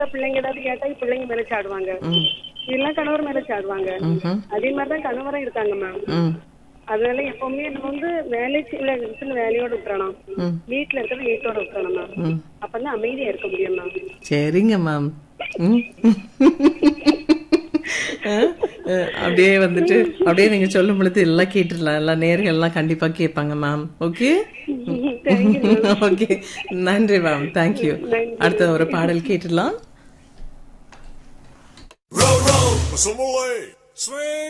பிள்ளைங்க ஏதாவது கேட்டா பிள்ளைங்க மேல சாடுவாங்க ம் இல்லைன்னா கணவர் மேல சாடுவாங்க ம்ஹும். அதே மாதிரிதான் கணவரும் இருக்காங்க மேம் ம் அதனால எப்பவுமே நம்ம வந்து வேலைக்கு உள்ள இடத்துல வேலையோட விட்டுறணும் ம் வீட்டுல இருக்கிறது வீட்டோட விட்டுறணும் மேம் ம் அப்பதான் அமைதியா இருக்க முடியும் மேம் சரிங்க மேம் ம். அஹ், அஹ், அப்படியே வந்துட்டு அப்படியே நீங்க சொல்லும் பொழுது எல்லாம் கேட்டுடலாம் எல்லா நேர்கள் எல்லாம் கண்டிப்பா கேட்பாங்க மேம் ஓகே ஓகே நன்றி மேம் தேங்க்யூ அடுத்த ஒரு பாடல் கேட்டுடலாம் Row, row, Malay. Swing.